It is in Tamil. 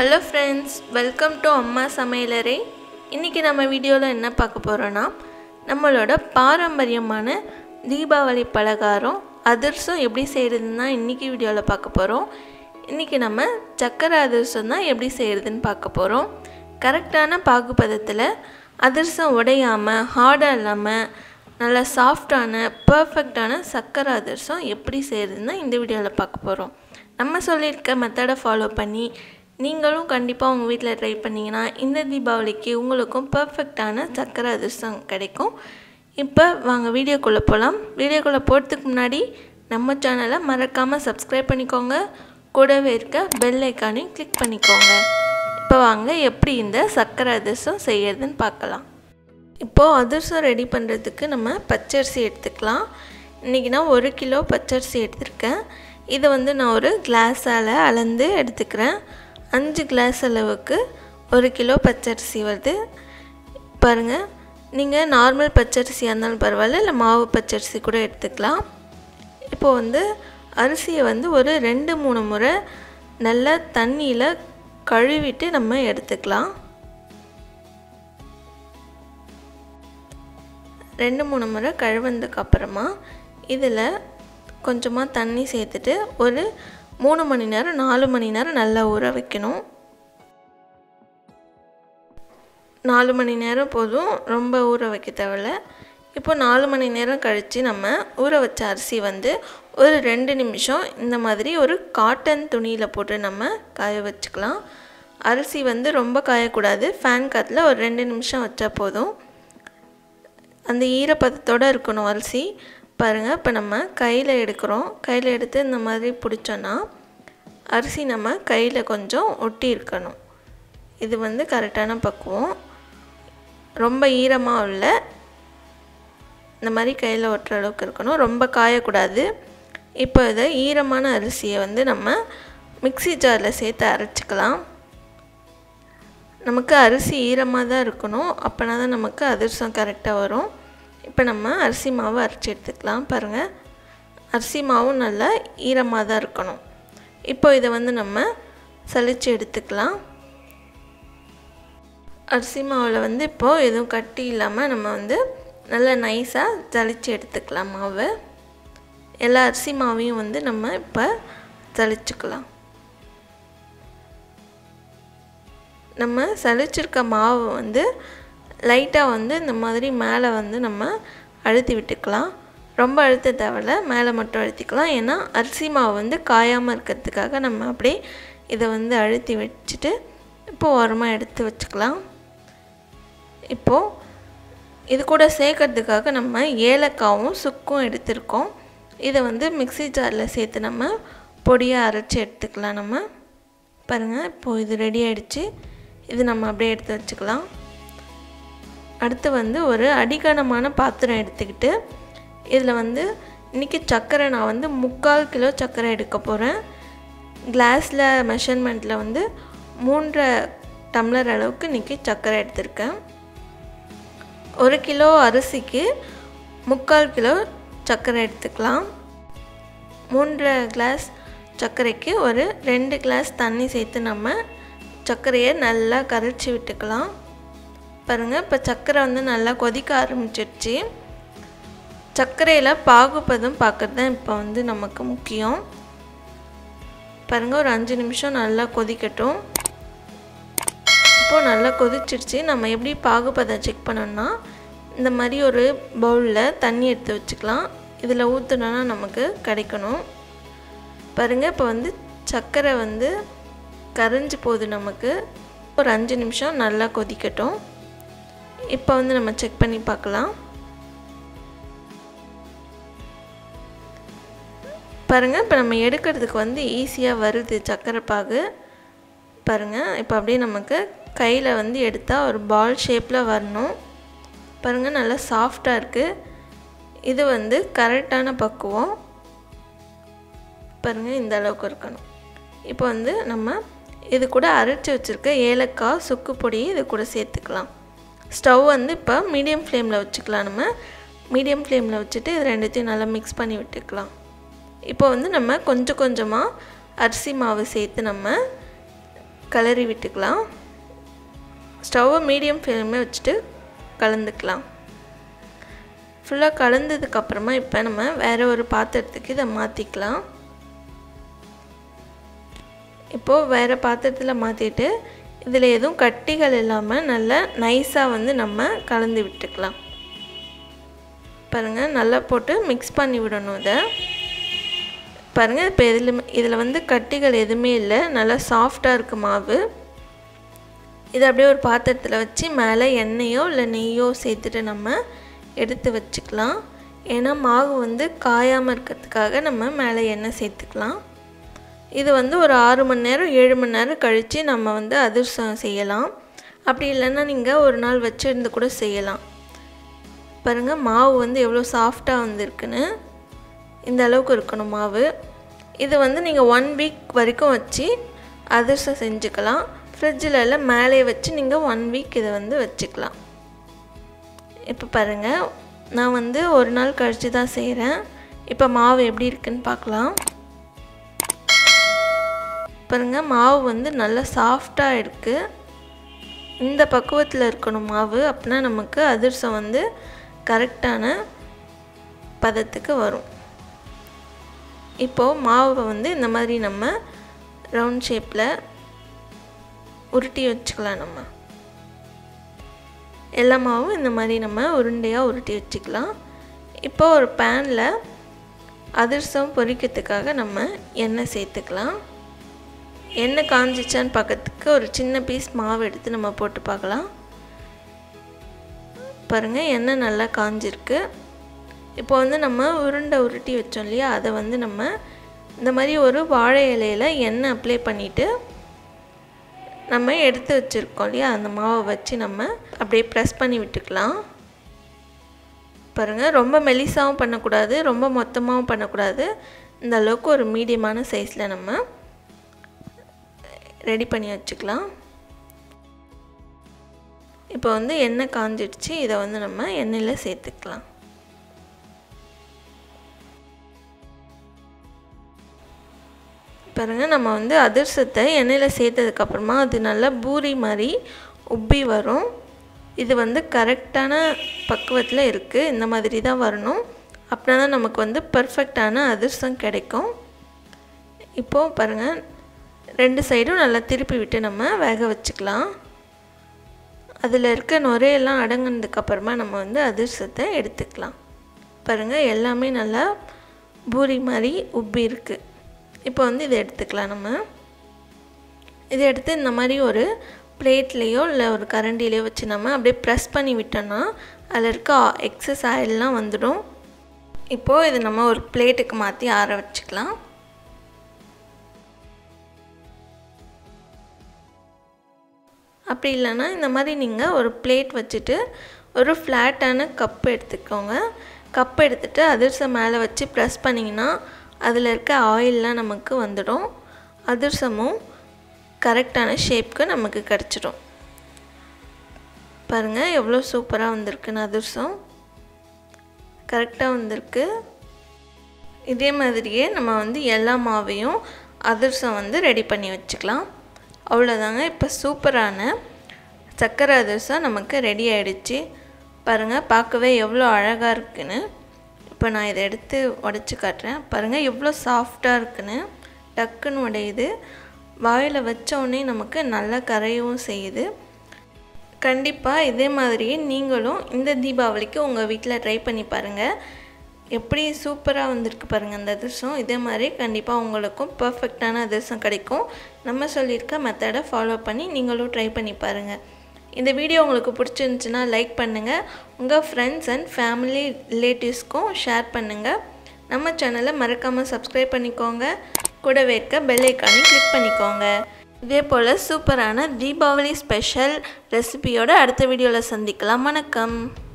ஹலோ ஃப்ரெண்ட்ஸ் வெல்கம் டு அம்மா சமையலறை இன்றைக்கி நம்ம வீடியோவில் என்ன பார்க்க போகிறோன்னா நம்மளோட பாரம்பரியமான தீபாவளி பலகாரம் அதிரசம் எப்படி செய்கிறதுன்னு தான் இன்றைக்கி வீடியோவில் பார்க்க போகிறோம் இன்றைக்கி நம்ம சக்கரை அதிரசம் தான் எப்படி செய்கிறதுன்னு பார்க்க போகிறோம் கரெக்டான பாகுபதத்தில் அதிரசம் உடையாமல் ஹார்டாக இல்லாமல் நல்லா சாஃப்டான பர்ஃபெக்டான சக்கரை அதிரசம் எப்படி செய்கிறதுன்னு இந்த வீடியோவில் பார்க்க போகிறோம் நம்ம சொல்லியிருக்க மெத்தடை ஃபாலோ பண்ணி நீங்களும் கண்டிப்பாக உங்கள் வீட்டில் ட்ரை பண்ணிங்கன்னா இந்த தீபாவளிக்கு உங்களுக்கும் பர்ஃபெக்டான சக்கரை அதிரசம் கிடைக்கும் இப்போ வாங்க வீடியோக்குள்ளே போகலாம் வீடியோக்குள்ளே போகிறதுக்கு முன்னாடி நம்ம சேனலை மறக்காமல் சப்ஸ்கிரைப் பண்ணிக்கோங்க கூடவே இருக்க பெல் ஐக்கானையும் கிளிக் பண்ணிக்கோங்க இப்போ வாங்க எப்படி இந்த சக்கரை அதிரசம் செய்யறதுன்னு பார்க்கலாம் இப்போது அதிரசம் ரெடி பண்ணுறதுக்கு நம்ம பச்சரிசி எடுத்துக்கலாம் இன்றைக்கி நான் ஒரு கிலோ பச்சரிசி எடுத்திருக்கேன் இதை வந்து நான் ஒரு கிளாஸால் அளந்து எடுத்துக்கிறேன் அஞ்சு கிளாஸ் அளவுக்கு ஒரு கிலோ பச்சரிசி வருது பாருங்கள் நீங்கள் நார்மல் பச்சரிசியாக இருந்தாலும் பரவாயில்ல இல்லை மாவு பச்சரிசி கூட எடுத்துக்கலாம் இப்போது வந்து அரிசியை வந்து ஒரு ரெண்டு மூணு முறை நல்லா தண்ணியில் கழுவிட்டு நம்ம எடுத்துக்கலாம் ரெண்டு மூணு முறை கழுவந்ததுக்கு அப்புறமா இதில் கொஞ்சமாக தண்ணி சேர்த்துட்டு ஒரு மூணு மணி நேரம் நாலு மணி நேரம் நல்லா ஊற வைக்கணும் நாலு மணி நேரம் போதும் ரொம்ப ஊற வைக்க தேவையில்ல இப்போ நாலு மணி நேரம் கழித்து நம்ம ஊற வச்ச அரிசி வந்து ஒரு ரெண்டு நிமிஷம் இந்த மாதிரி ஒரு காட்டன் துணியில் போட்டு நம்ம காய வச்சுக்கலாம் அரிசி வந்து ரொம்ப காயக்கூடாது ஃபேன் காற்றுல ஒரு ரெண்டு நிமிஷம் வச்சா போதும் அந்த ஈரப்பதத்தோடு இருக்கணும் அரிசி பாருங்கள் இப்போ நம்ம கையில் எடுக்கிறோம் கையில் எடுத்து இந்த மாதிரி பிடிச்சோன்னா அரிசி நம்ம கையில் கொஞ்சம் ஒட்டி இருக்கணும் இது வந்து கரெக்டான பக்குவம் ரொம்ப ஈரமாக உள்ள இந்த மாதிரி கையில் ஒட்டுற அளவுக்கு இருக்கணும் ரொம்ப காயக்கூடாது இப்போ இதை ஈரமான அரிசியை வந்து நம்ம மிக்சி ஜாரில் சேர்த்து அரைச்சிக்கலாம் நமக்கு அரிசி ஈரமாக தான் இருக்கணும் அப்போனா தான் நமக்கு அதிரசம் கரெக்டாக வரும் இப்போ நம்ம அரிசி மாவு அரைச்சி எடுத்துக்கலாம் பாருங்கள் அரிசி மாவும் நல்லா ஈரமாக தான் இருக்கணும் இப்போ இதை வந்து நம்ம சலித்து எடுத்துக்கலாம் அரிசி மாவில் வந்து இப்போது எதுவும் கட்டி இல்லாமல் நம்ம வந்து நல்லா நைஸாக ஜலிச்சு எடுத்துக்கலாம் மாவை எல்லா அரிசி மாவையும் வந்து நம்ம இப்போ ஜலிச்சுக்கலாம் நம்ம சலிச்சிருக்க மாவு வந்து லைட்டாக வந்து இந்த மாதிரி மேலே வந்து நம்ம அழுத்தி விட்டுக்கலாம் ரொம்ப அழுத்த தேவையில்ல மேலே மட்டும் அழுத்திக்கலாம் ஏன்னா அரிசி மாவு வந்து காயாமல் இருக்கிறதுக்காக நம்ம அப்படியே இதை வந்து அழுத்தி வச்சுட்டு இப்போது ஓரமாக எடுத்து வச்சுக்கலாம் இப்போது இது கூட சேர்க்கறதுக்காக நம்ம ஏலக்காவும் சுக்கும் எடுத்திருக்கோம் இதை வந்து மிக்சி ஜாரில் சேர்த்து நம்ம பொடியாக அரைச்சி எடுத்துக்கலாம் நம்ம பாருங்கள் இப்போது இது ரெடி ஆகிடுச்சு இது நம்ம அப்படியே எடுத்து வச்சுக்கலாம் அடுத்து வந்து ஒரு அடிகனமான பாத்திரம் எடுத்துக்கிட்டு இதில் வந்து இன்றைக்கி சர்க்கரை நான் வந்து முக்கால் கிலோ சர்க்கரை எடுக்க போகிறேன் கிளாஸில் மெஷர்மெண்ட்டில் வந்து மூன்றரை டம்ளர் அளவுக்கு இன்றைக்கி சர்க்கரை எடுத்திருக்கேன் ஒரு கிலோ அரிசிக்கு முக்கால் கிலோ சர்க்கரை எடுத்துக்கலாம் மூன்றரை கிளாஸ் சர்க்கரைக்கு ஒரு ரெண்டு கிளாஸ் தண்ணி சேர்த்து நம்ம சர்க்கரையை நல்லா கரைச்சி விட்டுக்கலாம் பாருங்கள் இப்போ சர்க்கரை வந்து நல்லா கொதிக்க ஆரம்பிச்சிடுச்சு சர்க்கரையில் பாகுபதம் பார்க்குறது தான் இப்போ வந்து நமக்கு முக்கியம் பாருங்கள் ஒரு அஞ்சு நிமிஷம் நல்லா கொதிக்கட்டும் இப்போது நல்லா கொதிச்சிடுச்சு நம்ம எப்படி பாகுபதம் செக் பண்ணோம்னா இந்த மாதிரி ஒரு பவுலில் தண்ணி எடுத்து வச்சுக்கலாம் இதில் ஊற்றுனோன்னா நமக்கு கிடைக்கணும் பாருங்கள் இப்போ வந்து சர்க்கரை வந்து கரைஞ்சி போகுது நமக்கு ஒரு அஞ்சு நிமிஷம் நல்லா கொதிக்கட்டும் இப்போ வந்து நம்ம செக் பண்ணி பார்க்கலாம் பாருங்கள் இப்போ நம்ம எடுக்கிறதுக்கு வந்து ஈஸியாக வருது சர்க்கரை பாகு பாருங்கள் இப்போ அப்படியே நமக்கு கையில் வந்து எடுத்தால் ஒரு பால் ஷேப்பில் வரணும் பாருங்கள் நல்லா சாஃப்டாக இருக்குது இது வந்து கரெக்டான பக்குவம் பாருங்கள் இந்த அளவுக்கு இருக்கணும் இப்போ வந்து நம்ம இது கூட அரைச்சி வச்சுருக்க ஏலக்காய் சுக்கு பொடி இது கூட சேர்த்துக்கலாம் ஸ்டவ் வந்து இப்போ மீடியம் ஃப்ளேமில் வச்சுக்கலாம் நம்ம மீடியம் ஃப்ளேமில் வச்சுட்டு இது ரெண்டுத்தையும் நல்லா மிக்ஸ் பண்ணி விட்டுக்கலாம் இப்போ வந்து நம்ம கொஞ்சம் கொஞ்சமாக அரிசி மாவு சேர்த்து நம்ம கிளறி விட்டுக்கலாம் ஸ்டவ்வை மீடியம் ஃப்ளேமே வச்சுட்டு கலந்துக்கலாம் ஃபுல்லாக கலந்ததுக்கப்புறமா இப்போ நம்ம வேறு ஒரு பாத்திரத்துக்கு இதை மாற்றிக்கலாம் இப்போது வேறு பாத்திரத்தில் மாற்றிட்டு இதில் எதுவும் கட்டிகள் இல்லாமல் நல்லா நைஸாக வந்து நம்ம கலந்து விட்டுக்கலாம் பாருங்கள் நல்லா போட்டு மிக்ஸ் பண்ணி விடணும் இதை பாருங்கள் இப்போ இதில் இதில் வந்து கட்டிகள் எதுவுமே இல்லை நல்லா சாஃப்டாக இருக்குது மாவு இதை அப்படியே ஒரு பாத்திரத்தில் வச்சு மேலே எண்ணெயோ இல்லை நெய்யோ சேர்த்துட்டு நம்ம எடுத்து வச்சுக்கலாம் ஏன்னா மாவு வந்து காயாமல் இருக்கிறதுக்காக நம்ம மேலே எண்ணெய் சேர்த்துக்கலாம் இது வந்து ஒரு ஆறு மணி நேரம் ஏழு மணி நேரம் கழித்து நம்ம வந்து அதிர்சம் செய்யலாம் அப்படி இல்லைன்னா நீங்கள் ஒரு நாள் வச்சுருந்து கூட செய்யலாம் பாருங்கள் மாவு வந்து எவ்வளோ சாஃப்டாக வந்திருக்குன்னு இந்த அளவுக்கு இருக்கணும் மாவு இது வந்து நீங்கள் ஒன் வீக் வரைக்கும் வச்சு அதிர்சம் செஞ்சுக்கலாம் ஃப்ரிட்ஜில் எல்லாம் மேலே வச்சு நீங்கள் ஒன் வீக் இதை வந்து வச்சுக்கலாம் இப்போ பாருங்கள் நான் வந்து ஒரு நாள் கழித்து தான் செய்கிறேன் இப்போ மாவு எப்படி இருக்குன்னு பார்க்கலாம் பாருங்கள் மாவு வந்து நல்லா சாஃப்டாக இருக்குது இந்த பக்குவத்தில் இருக்கணும் மாவு அப்படின்னா நமக்கு அதிர்சம் வந்து கரெக்டான பதத்துக்கு வரும் இப்போது மாவை வந்து இந்த மாதிரி நம்ம ரவுண்ட் ஷேப்பில் உருட்டி வச்சுக்கலாம் நம்ம எல்லா மாவும் இந்த மாதிரி நம்ம உருண்டையாக உருட்டி வச்சுக்கலாம் இப்போ ஒரு பேனில் அதிர்சம் பொரிக்கிறதுக்காக நம்ம எண்ணெய் சேர்த்துக்கலாம் எண்ணெய் காஞ்சிச்சான்னு பார்க்கறதுக்கு ஒரு சின்ன பீஸ் மாவு எடுத்து நம்ம போட்டு பார்க்கலாம் பாருங்கள் எண்ணெய் நல்லா காஞ்சிருக்கு இப்போ வந்து நம்ம உருண்டை உருட்டி வச்சோம் இல்லையா அதை வந்து நம்ம இந்த மாதிரி ஒரு வாழை இலையில் எண்ணெய் அப்ளை பண்ணிவிட்டு நம்ம எடுத்து வச்சுருக்கோம் இல்லையா அந்த மாவை வச்சு நம்ம அப்படியே ப்ரெஸ் பண்ணி விட்டுக்கலாம் பாருங்கள் ரொம்ப மெலிசாவும் பண்ணக்கூடாது ரொம்ப மொத்தமாகவும் பண்ணக்கூடாது இந்த அளவுக்கு ஒரு மீடியமான சைஸில் நம்ம ரெடி பண்ணி வச்சுக்கலாம் இப்போ வந்து எண்ணெய் காஞ்சிடுச்சு இதை வந்து நம்ம எண்ணெயில் சேர்த்துக்கலாம் பாருங்கள் நம்ம வந்து அதிர்சத்தை எண்ணெயில் சேர்த்ததுக்கப்புறமா அது நல்லா பூரி மாதிரி உப்பி வரும் இது வந்து கரெக்டான பக்குவத்தில் இருக்குது இந்த மாதிரி தான் வரணும் அப்படின்னா தான் நமக்கு வந்து பர்ஃபெக்டான அதிர்சம் கிடைக்கும் இப்போது பாருங்கள் ரெண்டு சைடும் நல்லா திருப்பி விட்டு நம்ம வேக வச்சுக்கலாம் அதில் இருக்க நுரையெல்லாம் அடங்கினதுக்கப்புறமா நம்ம வந்து அதிர்சத்தை எடுத்துக்கலாம் பாருங்கள் எல்லாமே நல்லா பூரி மாதிரி உப்பி இருக்குது இப்போ வந்து இதை எடுத்துக்கலாம் நம்ம இதை எடுத்து இந்த மாதிரி ஒரு பிளேட்லேயோ இல்லை ஒரு கரண்டிலேயோ வச்சு நம்ம அப்படியே ப்ரெஸ் பண்ணி விட்டோன்னா அதில் இருக்க எக்ஸஸ் ஆயிலெலாம் வந்துடும் இப்போது இதை நம்ம ஒரு பிளேட்டுக்கு மாற்றி ஆற வச்சுக்கலாம் அப்படி இல்லைன்னா இந்த மாதிரி நீங்கள் ஒரு பிளேட் வச்சுட்டு ஒரு ஃப்ளாட்டான கப் எடுத்துக்கோங்க கப் எடுத்துகிட்டு அதிர்சம் மேலே வச்சு ப்ரெஸ் பண்ணிங்கன்னா அதில் இருக்க ஆயிலெலாம் நமக்கு வந்துடும் அதிர்சமும் கரெக்டான ஷேப்க்கு நமக்கு கிடச்சிடும் பாருங்கள் எவ்வளோ சூப்பராக வந்திருக்குன்னு அதிர்சம் கரெக்டாக வந்திருக்கு இதே மாதிரியே நம்ம வந்து எல்லா மாவையும் அதிர்சம் வந்து ரெடி பண்ணி வச்சுக்கலாம் அவ்வளோதாங்க இப்போ சூப்பரான சர்க்கரை அதிர்சம் நமக்கு ரெடி ஆகிடுச்சு பாருங்கள் பார்க்கவே எவ்வளோ அழகாக இருக்குன்னு இப்போ நான் இதை எடுத்து உடச்சி காட்டுறேன் பாருங்கள் எவ்வளோ சாஃப்டாக இருக்குன்னு டக்குன்னு உடையுது வாயில் வச்சோடனே நமக்கு நல்லா கரையவும் செய்யுது கண்டிப்பாக இதே மாதிரியே நீங்களும் இந்த தீபாவளிக்கு உங்கள் வீட்டில் ட்ரை பண்ணி பாருங்கள் எப்படி சூப்பராக வந்திருக்கு பாருங்கள் அந்த அதிர்சம் இதே மாதிரி கண்டிப்பாக உங்களுக்கும் பர்ஃபெக்டான அதிர்சம் கிடைக்கும் நம்ம சொல்லியிருக்க மெத்தடை ஃபாலோ பண்ணி நீங்களும் ட்ரை பண்ணி பாருங்கள் இந்த வீடியோ உங்களுக்கு பிடிச்சிருந்துச்சுன்னா லைக் பண்ணுங்கள் உங்கள் ஃப்ரெண்ட்ஸ் அண்ட் ஃபேமிலி ரிலேட்டிவ்ஸ்க்கும் ஷேர் பண்ணுங்கள் நம்ம சேனலை மறக்காமல் சப்ஸ்கிரைப் பண்ணிக்கோங்க கூடவே இருக்க பெல் ஐக்கானையும் கிளிக் பண்ணிக்கோங்க இதே போல் சூப்பரான தீபாவளி ஸ்பெஷல் ரெசிபியோட அடுத்த வீடியோவில் சந்திக்கலாம் வணக்கம்